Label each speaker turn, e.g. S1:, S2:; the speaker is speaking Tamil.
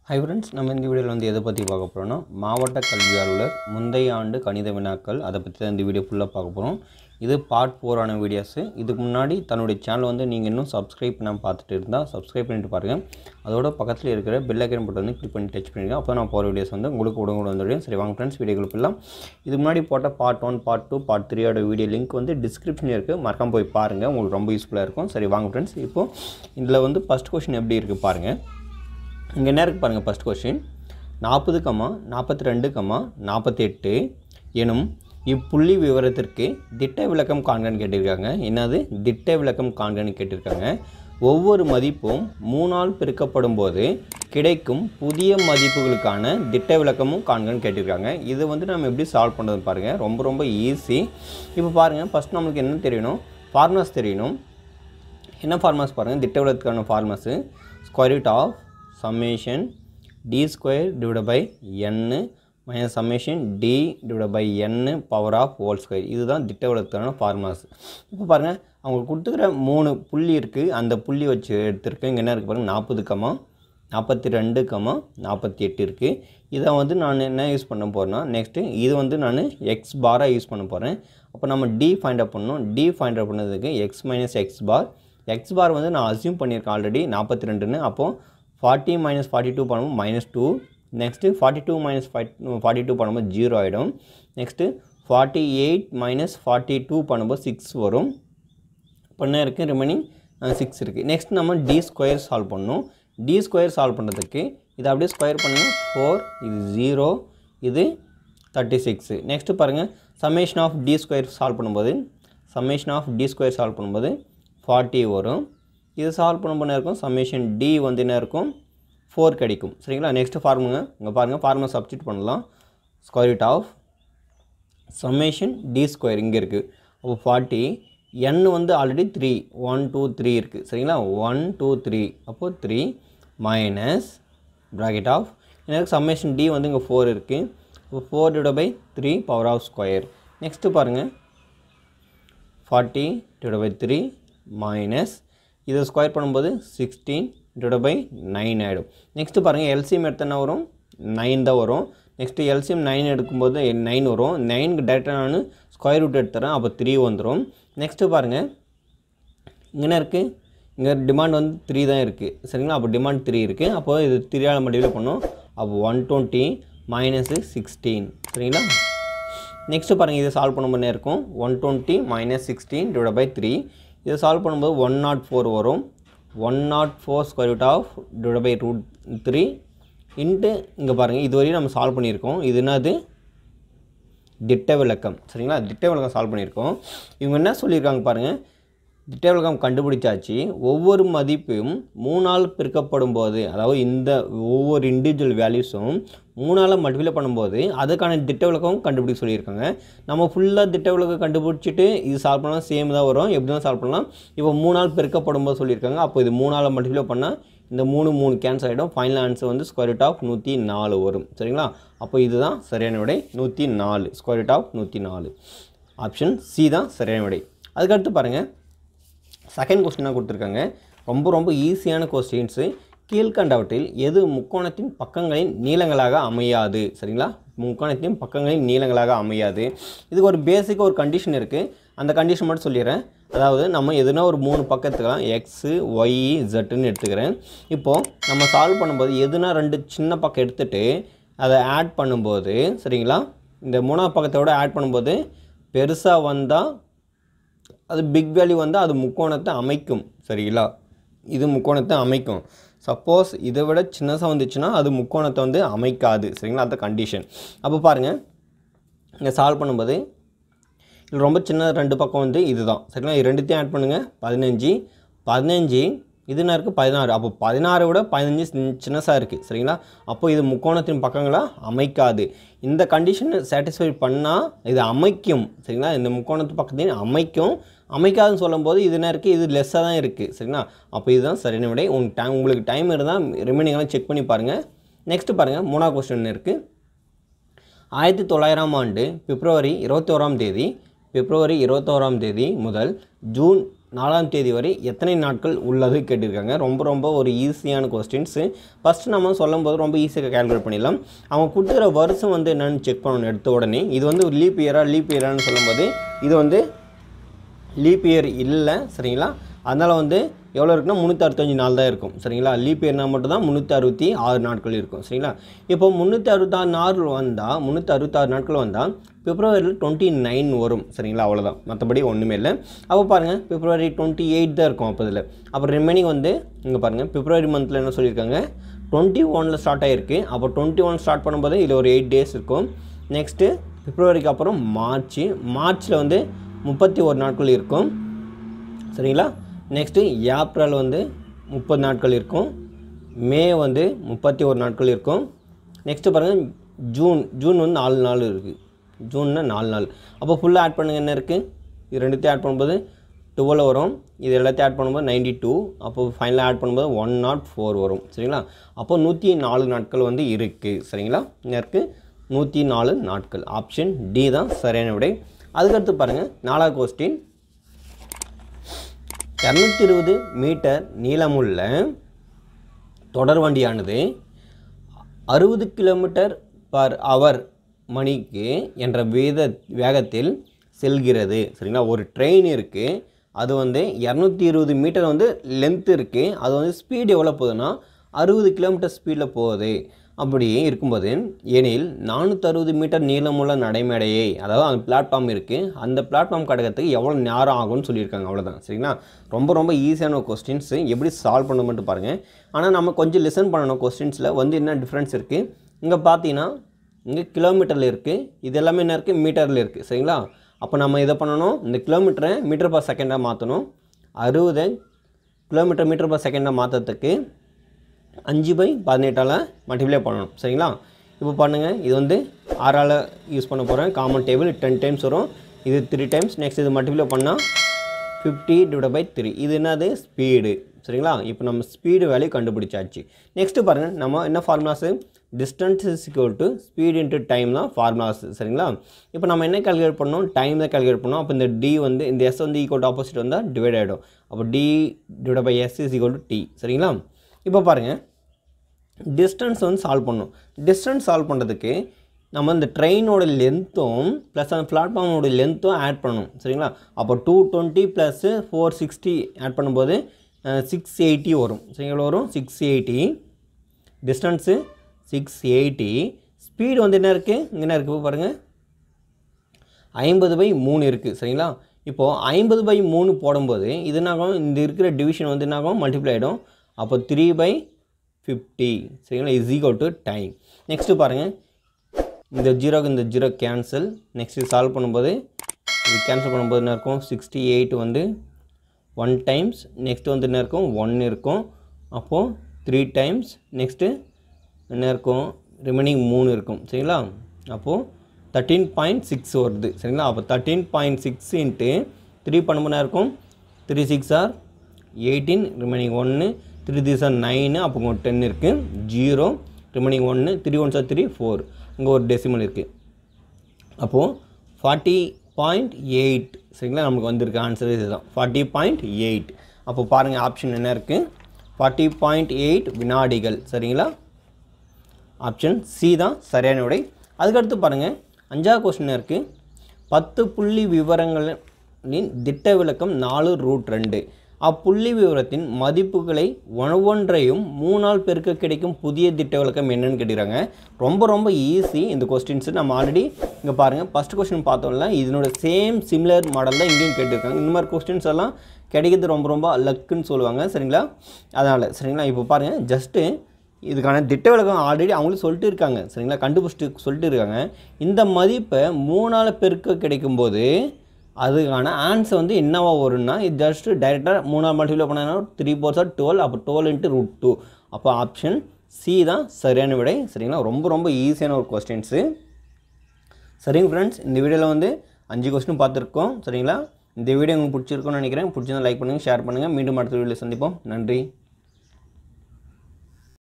S1: ஹை ஃப்ரெண்ட்ஸ் நம்ம இந்த வீடியோவில் வந்து எதை பற்றி பார்க்க போகிறோம்னா மாவட்ட கல்வி அலுவலர் முந்தைய ஆண்டு கணித வினாக்கள் அதை பற்றி தான் இந்த வீடியோ ஃபுல்லாக பார்க்க போகிறோம் இது பார்ட் ஃபோரான வீடியோஸு இதுக்கு முன்னாடி தன்னுடைய சேனல் வந்து நீங்கள் இன்னும் சப்ஸ்கிரைப் பண்ணாமல் பார்த்துட்டு இருந்தால் சப்ஸ்கிரைப் பண்ணிட்டு பாருங்கள் அதோட பக்கத்தில் இருக்கிற பெல் ஐக்கன் பட்டன் வந்து கிளிக் பண்ணி டச் பண்ணிடுங்க அப்போ நான் போகிற வீடியோஸ் வந்து உங்களுக்கு உடனே வந்துடும் சரி வாங்க ஃப்ரெண்ட்ஸ் வீடியோக்குள்ள போயிடலாம் இதுக்கு முன்னாடி போட்ட part one part two part த்ரீயோட வீடியோ லிங்க் வந்து டிஸ்கிரிப்ஷனில் இருக்குது மறக்காம போய் பாருங்கள் உங்களுக்கு ரொம்ப யூஸ்ஃபுல்லாக இருக்கும் சரி வாங்க ஃப்ரெண்ட்ஸ் இப்போது இதில் வந்து ஃபஸ்ட் கொஷின் எப்படி இருக்குது பாருங்கள் இங்கே என்ன இருக்குது பாருங்கள் ஃபஸ்ட் கொஸ்டின் நாற்பது கமா நாற்பத்தி ரெண்டு கமா நாற்பத்தி எட்டு எனும் இப்புள்ளி விவரத்திற்கு திட்ட விளக்கம் காண்கன்னு கேட்டிருக்காங்க என்னது திட்ட விளக்கம் காண்கன்னு கேட்டிருக்காங்க ஒவ்வொரு மதிப்பும் மூணால் பெருக்கப்படும் போது கிடைக்கும் புதிய மதிப்புகளுக்கான திட்ட விளக்கமும் காண்கன்னு கேட்டிருக்காங்க இது வந்து நம்ம எப்படி சால்வ் பண்ணுறது பாருங்கள் ரொம்ப ரொம்ப ஈஸி இப்போ பாருங்கள் ஃபஸ்ட் நம்மளுக்கு என்ன தெரியணும் ஃபார்முலாஸ் தெரியணும் என்ன ஃபார்மாஸ் பாருங்கள் திட்ட விளக்கத்துக்கான formulas square root of summation d square divide by n minus summation d divide by n power of whole square இதுதான் திட்ட விளக்கத்துக்கான ஃபார்மாஸ் இப்போ பாருங்கள் அவங்க கொடுத்துக்கிற மூணு புள்ளி இருக்குது அந்த புள்ளி வச்சு எடுத்திருக்கேன் இங்கே என்ன இருக்குது பாருங்கள் நாற்பது கமா நாற்பத்தி ரெண்டு கமா நாற்பத்தி எட்டு இருக்குது இதை வந்து நான் என்ன யூஸ் பண்ண போகிறேன்னா நெக்ஸ்ட்டு இது வந்து நான் எக்ஸ் பாராக யூஸ் பண்ண போகிறேன் அப்போ நம்ம டி ஃபைண்ட் அப் பண்ணணும் டி ஃபைண்ட் அப் பண்ணதுக்கு x minus x bar x bar வந்து நான் அசியூம் பண்ணியிருக்கேன் ஆல்ரெடி நாற்பத்தி ரெண்டுன்னு அப்போது ஃபார்ட்டி மைனஸ் ஃபார்ட்டி டூ பண்ணும்போது minus two next forty two minus forty two பண்ணும்போது ஜீரோ ஆகிடும் next forty eight minus forty two பண்ணும்போது சிக்ஸ் வரும் இப்போ என்ன இருக்குது ரிமைனிங் சிக்ஸ் இருக்குது நெக்ஸ்ட் நம்ம டி ஸ்கொயர் சால்வ் பண்ணணும் டி ஸ்கொயர் சால்வ் பண்ணுறதுக்கு இதை அப்படியே ஸ்கொயர் பண்ணுங்கள் ஃபோர் இது ஜீரோ இது தேர்ட்டி சிக்ஸு நெக்ஸ்ட்டு பாருங்கள் summation of d square solve பண்ணும்போது summation of d square solve பண்ணும்போது ஃபார்ட்டி வரும் இது சால்வ் பண்ண பண்ண இருக்கும் சம்மேஷன் டி வந்து என்ன இருக்கும் ஃபோர் கிடைக்கும் சரிங்களா நெக்ஸ்ட்டு ஃபார்முங்க இங்கே பாருங்கள் ஃபார்முலா சப்ஸ்டியூட் பண்ணலாம் square root of summation d square இங்கே இருக்குது அப்போ ஃபார்ட்டி என் வந்து already three one two three இருக்குது சரிங்களா ஒன் டூ த்ரீ அப்போது த்ரீ மைனஸ் ப்ராக்கெட் ஆஃப் எனக்கு சம்மேஷன் டி வந்து இங்கே ஃபோர் இருக்குது இப்போ four divide by three power of square next பாருங்கள் forty divide by three minus இதை ஸ்கொயர் பண்ணும்போது சிக்ஸ்டீன் டிவைட் பை நைன் ஆகிடும் நெக்ஸ்ட்டு பாருங்கள் எல்சிஎம் எடுத்து என்ன வரும் நைன் தான் வரும் நெக்ஸ்ட்டு எல்சிஎம் நைன் எடுக்கும்போது நைன் வரும் நைனுக்கு டேரெக்டாக நான் ஸ்கொயர் ரூட் எடுத்துறேன் அப்போ த்ரீ வந்துடும் நெக்ஸ்ட்டு பாருங்கள் இங்கே என்ன இருக்குது இங்கே டிமாண்ட் வந்து த்ரீ தான் இருக்குது சரிங்களா அப்போ டிமாண்ட் த்ரீ இருக்குது அப்போ இது த்ரீயால் மல்டிபிள் பண்ணோம் அப்போ ஒன் டுவெண்ட்டி மைனஸு சிக்ஸ்டீன் சரிங்களா நெக்ஸ்ட்டு பாருங்கள் இதை சால்வ் பண்ண பண்ணே இருக்கும் one twenty minus sixteen divide by three இதை சால்வ் பண்ணும்போது ஒன் நாட் ஃபோர் வரும் one naught four square root of divide by root three into இங்கே பாருங்கள் இது வரையும் நம்ம சால்வ் பண்ணியிருக்கோம் இது என்னது திட்ட விளக்கம் சரிங்களா திட்ட விளக்கம் சால்வ் பண்ணியிருக்கோம் இவங்க என்ன சொல்லியிருக்காங்க பாருங்கள் திட்ட விளக்கம் கண்டுபிடிச்சாச்சு ஒவ்வொரு மதிப்பும் மூணால் பெருக்கப்படும் போது அதாவது இந்த ஒவ்வொரு இண்டிவிஜுவல் வேல்யூஸும் மூணால் மல்டிப்ளை பண்ணும்போது அதுக்கான திட்ட விளக்கம் கண்டுபிடிக்க சொல்லியிருக்காங்க நம்ம ஃபுல்லாக திட்ட விளக்கம் கண்டுபிடிச்சிட்டு இது சால்வ் பண்ணால் சேம் தான் வரும் எப்படி தான் சால்வ் பண்ணலாம் இப்போ மூணால் பெருக்கப்படும் போது சொல்லியிருக்காங்க அப்போ இது மூணால் மல்டிப்ளை பண்ணால் இந்த மூணு மூணு கேன்சல் ஆகிடும் ஃபைனல் ஆன்சர் வந்து ஸ்கொயர் ரூட் ஆஃப் நூற்றி நாலு வரும் சரிங்களா அப்போ இதுதான் சரியான விடை நூற்றி நாலு ஸ்கொயர் ரூட் ஆஃப் நூற்றி நாலு ஆப்ஷன் சி தான் சரியான விடை அதுக்கடுத்து பாருங்கள் செகண்ட் கொஸ்டினாக கொடுத்துருக்காங்க ரொம்ப ரொம்ப ஈஸியான கொஸ்டின்ஸு கீழ்கண்டவற்றில் எது முக்கோணத்தின் பக்கங்களின் நீளங்களாக அமையாது சரிங்களா முக்கோணத்தின் பக்கங்களின் நீளங்களாக அமையாது இதுக்கு ஒரு பேசிக்காக ஒரு கண்டிஷன் இருக்குது அந்த கண்டிஷன் மட்டும் சொல்லிடுறேன் அதாவது நம்ம எதுனா ஒரு மூணு பக்கத்துக்கலாம் எக்ஸு ஒய் ஜெட்டுன்னு எடுத்துக்கிறேன் இப்போது நம்ம சால்வ் பண்ணும்போது எதுனா ரெண்டு சின்ன பக்கம் எடுத்துகிட்டு அதை ஆட் பண்ணும்போது சரிங்களா இந்த மூணாவது பக்கத்தோட ஆட் பண்ணும்போது பெருசாக வந்தால் அது பிக் வேல்யூ வந்தால் அது முக்கோணத்தை அமைக்கும் சரிங்களா இது முக்கோணத்தை அமைக்கும் சப்போஸ் இதை விட சின்னதாக வந்துச்சுன்னா அது முக்கோணத்தை வந்து அமைக்காது சரிங்களா அந்த கண்டிஷன் அப்போ பாருங்கள் இங்கே சால்வ் பண்ணும்போது இதில் ரொம்ப சின்ன ரெண்டு பக்கம் வந்து இதுதான் சரிங்களா இது ரெண்டுத்தையும் ஆட் பண்ணுங்கள் பதினஞ்சு பதினஞ்சு இது என்ன இருக்குது பதினாறு அப்போ பதினாறை விட பதினஞ்சு சின்னசாக இருக்குது சரிங்களா அப்போ இது முக்கோணத்தின் பக்கங்களாக அமைக்காது இந்த கண்டிஷனை சாட்டிஸ்ஃபை பண்ணால் இது அமைக்கும் சரிங்களா இந்த முக்கோணத்து பக்கத்தையும் அமைக்கும் அமைக்காதுன்னு சொல்லும்போது இது என்ன இருக்குது இது லெஸ்ஸாக தான் இருக்குது சரிங்களா அப்போ இதுதான் சரியான விடை உங்களுக்கு டைம் உங்களுக்கு டைம் இருந்தால் ரிமைனிங்லாம் செக் பண்ணி பாருங்கள் நெக்ஸ்ட்டு பாருங்கள் மூணாவது கொஸ்டின் இருக்குது ஆயிரத்தி தொள்ளாயிரம் ஆண்டு பிப்ரவரி இருபத்தோராம் தேதி பிப்ரவரி இருபத்தோராம் தேதி முதல் ஜூன் நாலாம் தேதி வரை எத்தனை நாட்கள் உள்ளது கேட்டிருக்காங்க ரொம்ப ரொம்ப ஒரு ஈஸியான கொஸ்டின்ஸு ஃபஸ்ட்டு நம்ம சொல்லும்போது ரொம்ப ஈஸியாக கேல்குலேட் பண்ணிடலாம் அவங்க கொடுத்துக்கிற வருஷம் வந்து என்னென்னு செக் பண்ணணும் எடுத்த உடனே இது வந்து ஒரு லீப் இயரா லீப் இயரான்னு சொல்லும்போது இது வந்து லீப் இயர் இல்லை சரிங்களா அதனால் வந்து எவ்வளோ இருக்குன்னா முந்நூற்றி அறுபத்தஞ்சு நாள் தான் இருக்கும் சரிங்களா லீப் இயர்னா மட்டும் தான் முந்நூற்றி அறுபத்தி ஆறு நாட்கள் இருக்கும் சரிங்களா இப்போ முந்நூற்றி அறுபத்தாறு நாள் வந்தால் முந்நூற்றி அறுபத்தாறு நாட்கள் வந்தால் பிப்ரவரியில் டுவெண்ட்டி நைன் வரும் சரிங்களா அவ்வளோதான் மற்றபடி ஒன்றுமே இல்லை அப்போ பாருங்கள் பிப்ரவரி டுவெண்ட்டி எயிட் தான் இருக்கும் அப்போ இதில் அப்புறம் ரிமைனிங் வந்து இங்கே பாருங்கள் பிப்ரவரி மந்தில் என்ன சொல்லியிருக்காங்க டுவெண்ட்டி ஒனில் ஸ்டார்ட் ஆகிருக்கு அப்போ டுவெண்ட்டி ஒன் ஸ்டார்ட் பண்ணும்போது இதில் ஒரு எயிட் டேஸ் இருக்கும் நெக்ஸ்ட்டு பிப்ரவரிக்கு அப்புறம் மார்ச் மார்ச்சில் வந்து முப்பத்தி ஒரு நாட்கள் இருக்கும் சரிங்களா நெக்ஸ்ட்டு ஏப்ரல் வந்து முப்பது நாட்கள் இருக்கும் மே வந்து முப்பத்தி ஒரு நாட்கள் இருக்கும் நெக்ஸ்ட்டு பாருங்கள் ஜூன் ஜூன் வந்து நாலு நாள் இருக்குது ஜூன்னா நாலு நாள் அப்போ ஃபுல்லாக ஆட் பண்ணுங்க என்ன இருக்குது இது ரெண்டுத்தையும் ஆட் பண்ணும்போது டுவெல் வரும் இது எல்லாத்தையும் ஆட் பண்ணும்போது நைன்டி டூ அப்போ ஃபைனலாக ஆட் பண்ணும்போது ஒன் நாட் ஃபோர் வரும் சரிங்களா அப்போ நூற்றி நாலு நாட்கள் வந்து இருக்குது சரிங்களா இங்கே இருக்குது நூற்றி நாலு நாட்கள் ஆப்ஷன் டி தான் சரியான விடை அதுக்கடுத்து பாருங்கள் நாலாவது கொஸ்டின் இரநூத்தி இருபது மீட்டர் நீளமுள்ள தொடர் வண்டியானது அறுபது கிலோமீட்டர் பர் அவர் மணிக்கு என்ற வேத வேகத்தில் செல்கிறது சரிங்களா ஒரு ட்ரெயின் இருக்குது அது வந்து இரநூத்தி இருபது மீட்டர் வந்து லென்த் இருக்குது அது வந்து ஸ்பீடு எவ்வளோ போகுதுன்னா அறுபது கிலோமீட்டர் ஸ்பீடில் போகுது அப்படி இருக்கும்போது எனில் நானூற்றறுபது மீட்டர் நீளமுள்ள நடைமேடையை அதாவது அந்த பிளாட்ஃபார்ம் இருக்குது அந்த பிளாட்ஃபார்ம் கடக்கிறதுக்கு எவ்வளோ நேரம் ஆகும்னு சொல்லியிருக்காங்க அவ்வளோதான் சரிங்களா ரொம்ப ரொம்ப ஈஸியான ஒரு கொஸ்டின்ஸு எப்படி சால்வ் பண்ண மட்டும் பாருங்கள் ஆனால் நம்ம கொஞ்சம் லிசன் பண்ணணும் கொஸ்டின்ஸில் வந்து என்ன டிஃப்ரென்ஸ் இருக்குது இங்கே பார்த்தீங்கன்னா இங்கே கிலோமீட்டரில் இருக்குது இது எல்லாமே என்ன இருக்குது மீட்டரில் இருக்குது சரிங்களா அப்போ நம்ம இதை பண்ணணும் இந்த கிலோமீட்டரை மீட்டர் பர் செகண்டாக மாற்றணும் அறுபதை கிலோமீட்டர் மீட்டர் பர் செகண்டாக மாற்றுறதுக்கு அஞ்சு பை பதினெட்டால் மல்டிப்ளை பண்ணணும் சரிங்களா இப்போ பண்ணுங்கள் இது வந்து ஆறால் யூஸ் பண்ண போகிறேன் காமன் டேபிள் டென் டைம்ஸ் வரும் இது த்ரீ டைம்ஸ் நெக்ஸ்ட் இது மல்டிப்ளை பண்ணால் ஃபிஃப்டி டிவைட் பை த்ரீ இது என்னது ஸ்பீடு சரிங்களா இப்போ நம்ம ஸ்பீடு வேல்யூ கண்டுபிடிச்சாச்சு நெக்ஸ்ட்டு பாருங்கள் நம்ம என்ன formulas distance is equal to speed into time தான் ஃபார்முலாஸ் சரிங்களா இப்போ நம்ம என்ன கால்குலேட் பண்ணோம் டைம் தான் கால்குலேட் பண்ணோம் அப்போ இந்த டி வந்து இந்த எஸ் வந்து ஈக்குவல் டு ஆப்போசிட் வந்தால் டிவைட் ஆகிடும் அப்போ d divide by s is equal to t சரிங்களா இப்போ பாருங்கள் டிஸ்டன்ஸ் வந்து சால்வ் பண்ணணும் டிஸ்டன்ஸ் சால்வ் பண்ணுறதுக்கு நம்ம இந்த ட்ரெயினோட லென்த்தும் ப்ளஸ் அந்த பிளாட்ஃபார்மோட லென்த்தும் ஆட் பண்ணணும் சரிங்களா அப்போ two twenty plus four sixty add பண்ணும்போது சிக்ஸ் எயிட்டி வரும் சரி எவ்வளோ வரும் six eighty distance six eighty speed வந்து என்ன இருக்குது இங்கே என்ன இருக்குது பாருங்கள் ஐம்பது பை மூணு இருக்குது சரிங்களா இப்போது ஐம்பது பை மூணு போடும்போது இது என்னாகும் இந்த இருக்கிற டிவிஷன் வந்து என்னாகும் மல்டிப்ளை ஆகிடும் அப்போ த்ரீ பை ஃபிஃப்டி சரிங்களா is equal to time next பாருங்கள் இந்த ஜீரோக்கு இந்த ஜீரோ கேன்சல் நெக்ஸ்ட்டு சால்வ் பண்ணும்போது இது கேன்சல் பண்ணும்போது என்ன இருக்கும் சிக்ஸ்டி எயிட் வந்து ஒன் டைம்ஸ் நெக்ஸ்ட் வந்து என்ன இருக்கும் ஒன் இருக்கும் அப்போது த்ரீ டைம்ஸ் நெக்ஸ்ட்டு என்ன இருக்கும் ரிமைனிங் மூணு இருக்கும் சரிங்களா அப்போது தேர்ட்டீன் பாயிண்ட் சிக்ஸ் வருது சரிங்களா அப்போ thirteen point six into three பண்ணும்போது இருக்கும் three six or eighteen remaining ஒன்று த்ரீ த்ரீ சார் நைனு அப்போ உங்கள் டென் இருக்குது ஜீரோ ரிமைனிங் ஒன்று த்ரீ ஒன் சார் த்ரீ ஃபோர் இங்கே ஒரு டெசிமல் இருக்குது அப்போது ஃபார்ட்டி பாயிண்ட் எயிட் சரிங்களா நமக்கு வந்திருக்க ஆன்சர் இதுதான் ஃபார்ட்டி பாயிண்ட் எயிட் அப்போ பாருங்கள் ஆப்ஷன் என்ன இருக்குது ஃபார்ட்டி பாயிண்ட் எயிட் வினாடிகள் சரிங்களா ஆப்ஷன் சி தான் சரியான விடை அதுக்கடுத்து பாருங்கள் அஞ்சாவது கொஸ்டின் இருக்குது பத்து புள்ளி விவரங்களின் திட்ட விளக்கம் நாலு ரூட் ரெண்டு அப்புள்ளி விவரத்தின் மதிப்புகளை ஒவ்வொன்றையும் மூணால் பெருக்க கிடைக்கும் புதிய திட்ட விளக்கம் என்னன்னு கேட்டுக்கிறாங்க ரொம்ப ரொம்ப ஈஸி இந்த கொஸ்டின்ஸ் நம்ம ஆல்ரெடி இங்கே பாருங்கள் ஃபஸ்ட் கொஸ்டின் பார்த்தோம்ல இதனோட சேம் சிமிலர் மாடல் தான் இங்கேயும் கேட்டிருக்காங்க இந்த மாதிரி கொஸ்டின்ஸ் எல்லாம் கிடைக்கிறது ரொம்ப ரொம்ப லக்குன்னு சொல்லுவாங்க சரிங்களா அதனால் சரிங்களா இப்போ பாருங்கள் ஜஸ்ட்டு இதுக்கான திட்ட விளக்கம் ஆல்ரெடி அவங்களும் சொல்லிட்டு இருக்காங்க சரிங்களா கண்டுபிடிச்சிட்டு சொல்லிட்டு இருக்காங்க இந்த மதிப்பை மூணால் பெருக்க கிடைக்கும்போது அதுக்கான ஆன்சர் வந்து என்னவா வரும்னா இது ஜஸ்ட் டைரெக்டாக மூணாவது மல்டிப்ளை பண்ணாங்கன்னா த்ரீ ஃபோர் சார் டுவெல் அப்போ டுவெல் இன்ட்டு ரூட் டூ அப்போ ஆப்ஷன் சி தான் சரியான விடை சரிங்களா ரொம்ப ரொம்ப ஈஸியான ஒரு கொஸ்டின்ஸு சரிங்க ஃப்ரெண்ட்ஸ் இந்த வீடியோவில் வந்து அஞ்சு கொஸ்டின் பார்த்துருக்கோம் சரிங்களா இந்த வீடியோ உங்களுக்கு பிடிச்சிருக்கும்னு நினைக்கிறேன் பிடிச்சிருந்தா லைக் பண்ணுங்கள் ஷேர் பண்ணுங்கள் மீண்டும் அடுத்த வீடியோவில் சந்திப்போம் நன்றி